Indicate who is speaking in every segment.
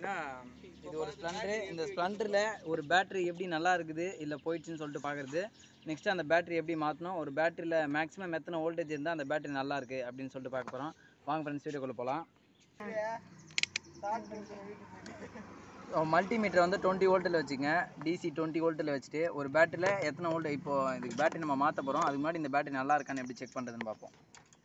Speaker 1: பார்த்தீங்கன்னா இது ஒரு ஸ்ப்ளண்டரு இந்த ஸ்ப்ளண்டரில் ஒரு பேட்டரி எப்படி நல்லா இருக்குது இல்லை போயிடுச்சுன்னு சொல்லிட்டு பார்க்குறது நெக்ஸ்ட் அந்த பேட்டரி எப்படி மாற்றணும் ஒரு பேட்டரியில் மேக்ஸிமம் எத்தனை வோல்டேஜ் இருந்தால் அந்த பேட்டரி நல்லா இருக்கு அப்படின்னு சொல்லிட்டு பார்க்க போகிறோம் வாங்க ஃப்ரெண்ட்ஸ் வீடியோக்குள்ளே போகலாம் மல்டிமீட்டர் வந்து டுவெண்ட்டி வோல்ட்டில் வச்சுங்க டிசி டுவெண்ட்டி வோல்ட்டில் வச்சுட்டு ஒரு பேட்டரியில் எத்தனை வோல்ட் இப்போ இதுக்கு பேட்டரி நம்ம மாற்ற போகிறோம் அதுக்கு முன்னாடி இந்த பேட்டரி நல்லா இருக்கான்னு எப்படி செக் பண்ணுறதுன்னு பார்ப்போம்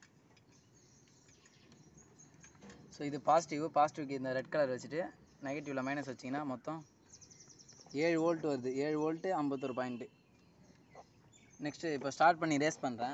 Speaker 1: ஸோ இது பாசிட்டிவ் பாசிட்டிவ்க்கு இந்த ரெட் கலர் வச்சுட்டு நெகட்டிவில் மைனஸ் வச்சிங்கன்னா மொத்தம் ஏழு வோல்ட் வருது ஏழு வோல்ட்டு ஐம்பத்தொரு பாயிண்ட்டு நெக்ஸ்ட்டு இப்போ ஸ்டார்ட் பண்ணி ரேஸ் பண்ணுறேன்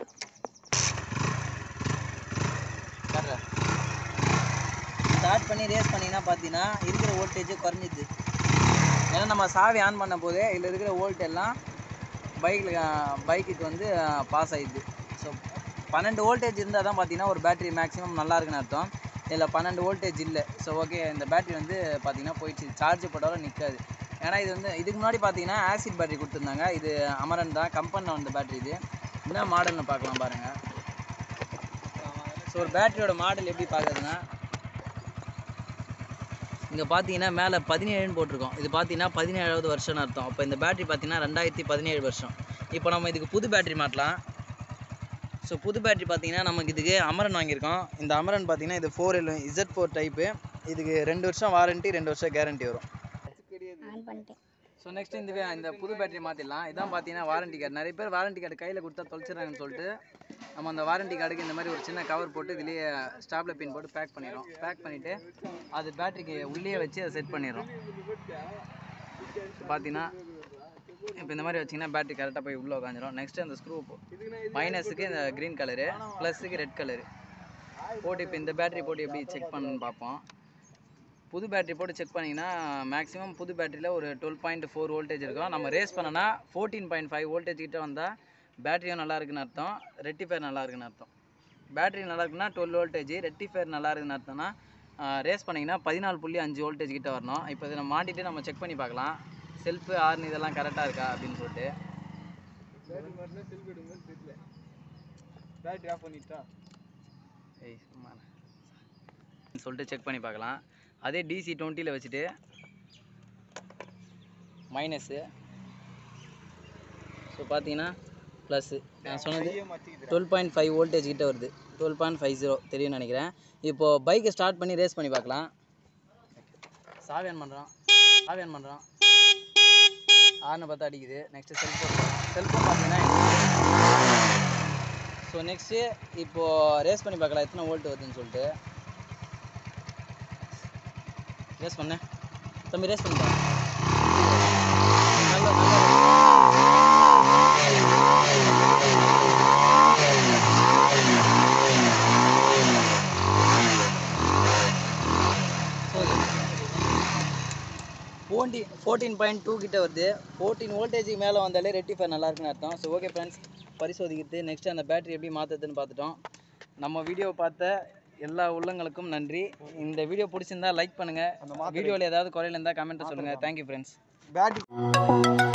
Speaker 1: ஸ்டார்ட் பண்ணி ரேஸ் பண்ணிங்கன்னா பார்த்தீங்கன்னா இருக்கிற வோல்டேஜ் குறைஞ்சிது ஏன்னா நம்ம சாவி ஆன் பண்ண போது இதில் இருக்கிற வோல்ட் எல்லாம் பைக்கில் பைக்குக்கு வந்து பாஸ் ஆயிடுது ஸோ பன்னெண்டு வோல்டேஜ் இருந்தால் தான் பார்த்தீங்கன்னா ஒரு பேட்டரி மேக்ஸிமம் நல்லா இருக்குன்னு அர்த்தம் இதில் பன்னெண்டு வோல்டேஜ் இல்லை ஸோ ஓகே இந்த பேட்டரி வந்து பார்த்தீங்கன்னா போயிடுச்சு சார்ஜ் போட்டாலும் நிற்காது ஏன்னா இது வந்து இதுக்கு முன்னாடி பார்த்தீங்கன்னா ஆசிட் பேட்டரி கொடுத்துருந்தாங்க இது அமரன் தான் கம்பெனியில் வந்த பேட்டரி இது என்ன மாடல்னு பார்க்கலாம் பாருங்கள் ஸோ ஒரு பேட்டரியோட மாடல் எப்படி பார்க்குறதுன்னா இங்கே பார்த்தீங்கன்னா மேலே பதினேழுன்னு போட்டிருக்கோம் இது பார்த்தீங்கன்னா பதினேழாவது வருஷம்னு அர்த்தம் அப்போ இந்த பேட்டரி பார்த்தீங்கன்னா ரெண்டாயிரத்தி பதினேழு வருஷம் இப்போ நம்ம இதுக்கு புது பேட்டரி மாட்டலாம் ஸோ புது பேட்டரி பார்த்தீங்கன்னா நமக்கு இதுக்கு அமரன் வாங்கியிருக்கோம் இந்த அமரன் பார்த்தீங்கன்னா இது four L Z four type இதுக்கு ரெண்டு வருஷம் வாரண்ட்டி ரெண்டு வருஷம் கேரண்டி வரும்
Speaker 2: ஆன் பண்ணிட்டேன்
Speaker 1: ஸோ நெக்ஸ்ட் இந்த வே- இந்த புது பேட்டரி மாற்றிடலாம் இதான் பார்த்தீங்கன்னா வாரண்டி கார்டு நிறைய பேர் வாரண்டி கார்டு கையில் கொடுத்தா தொலைச்சிடுறாங்கன்னு சொல்லிட்டு நம்ம அந்த வாரண்டி கார்டுக்கு இந்த மாதிரி ஒரு சின்ன கவர் போட்டு இதுலேயே ஸ்டாப்ல பின் போட்டு பேக் பண்ணிடுறோம் பேக் பண்ணிவிட்டு அது பேட்டரிக்கு உள்ளே வச்சு அதை செட் பண்ணிடுறோம் பார்த்தீங்கன்னா இப்போ இந்த மாதிரி வச்சிங்கன்னா பேட்டரி கரெக்டாக போய் உள்ளே உட்காந்துரும் நெக்ஸ்ட் அந்த ஸ்க்ரூ மைனஸுக்கு இந்த க்ரீன் கலரு ப்ளஸுக்கு ரெட் கலரு போட்டு இப்போ இந்த பேட்டரி போட்டு எப்படி செக் பண்ணணும்னு பார்ப்போம் புது பேட்டரி போட்டு செக் பண்ணிங்கன்னா மேக்ஸிமம் புது பேட்டரியில் ஒரு டுவெல் பாயிண்ட் ஃபோர் வோல்டேஜ் இருக்கும் நம்ம ரேஸ் பண்ணனா ஃபோர்டீன் பாயிண்ட் ஃபைவ் வோல்டேஜ் கிட்ட வந்தால் பேட்டரியும் நல்லா இருக்குன்னு அர்த்தம் ரெட்டிஃபயர் நல்லா இருக்குன்னு அர்த்தம் பேட்டரி நல்லா இருக்குன்னா டுவெல் வோல்டேஜ் ரெட்டிஃபயர் நல்லா இருக்குன்னு அர்த்தம்னா ரேஸ் பண்ணிங்கன்னா பதினாலு புள்ளி அஞ்சு வோல்டேஜ் கிட்ட வரணும் இப்போ இதை நம்ம மாட்டிட்டு நம்ம செக் பண்ணி பார்க்கலாம் செல்ஃபு ஆர்ன் இதெல்லாம் கரெக்டாக இருக்கா அப்படின்னு சொல்லிட்டு
Speaker 3: பேட்டரி ஆஃப் பண்ணிட்டா
Speaker 1: ஏய் சும்மா இரு. சொல்லிட்டு செக் பண்ணி பார்க்கலாம் அதே டிசி டுவெண்ட்டியில் வச்சுட்டு மைனஸு ஸோ பார்த்தீங்கன்னா ப்ளஸ்ஸு நான் சொன்னது டுவெல் பாயிண்ட் ஃபைவ் வோல்டேஜ் கிட்ட வருது டுவெல் பாயிண்ட் ஃபைவ் ஜீரோ தெரியும்னு நினைக்கிறேன் இப்போது பைக்கை ஸ்டார்ட் பண்ணி ரேஸ் பண்ணி பார்க்கலாம் சாவி ஆன் பண்ணுறோம் சாவி ஆன் பண்ணுறோம் ஆர்னு பார்த்தா அடிக்குது நெக்ஸ்ட்டு செல்ஃபோன் செல்ஃபோன் பார்த்தீங்கன்னா ஸோ நெக்ஸ்ட்டு இப்போது ரேஸ் பண்ணி பார்க்கலாம் எத்தனை வோல்ட் வருதுன்னு சொல்லிட்டு ரேஸ் பண்ண தம்பி ரேஸ் பண்ணி பாரு. நல்லா நல்லா ஃபோர்ட்டி ஃபோர்டீன் பாயிண்ட் டூ கிட்ட வருது ஃபோர்டீன் வோல்டேஜுக்கு மேலே வந்தாலே ரெட்டிஃபை நல்லா இருக்குன்னு அர்த்தம் ஸோ ஓகே ஃப்ரெண்ட்ஸ் பரிசோதிக்கிறது நெக்ஸ்ட் அந்த பேட்டரி எப்படி மாற்றுறதுன்னு பார்த்துட்டோம் நம்ம வீடியோ பார்த்த எல்லா உள்ளங்களுக்கும் நன்றி இந்த வீடியோ பிடிச்சிருந்தா லைக் பண்ணுங்கள் வீடியோவில் ஏதாவது குறையில இருந்தால் கமெண்ட்டை சொல்லுங்கள் தேங்க்யூ ஃப்ரெண்ட்ஸ்
Speaker 3: பேட்டரி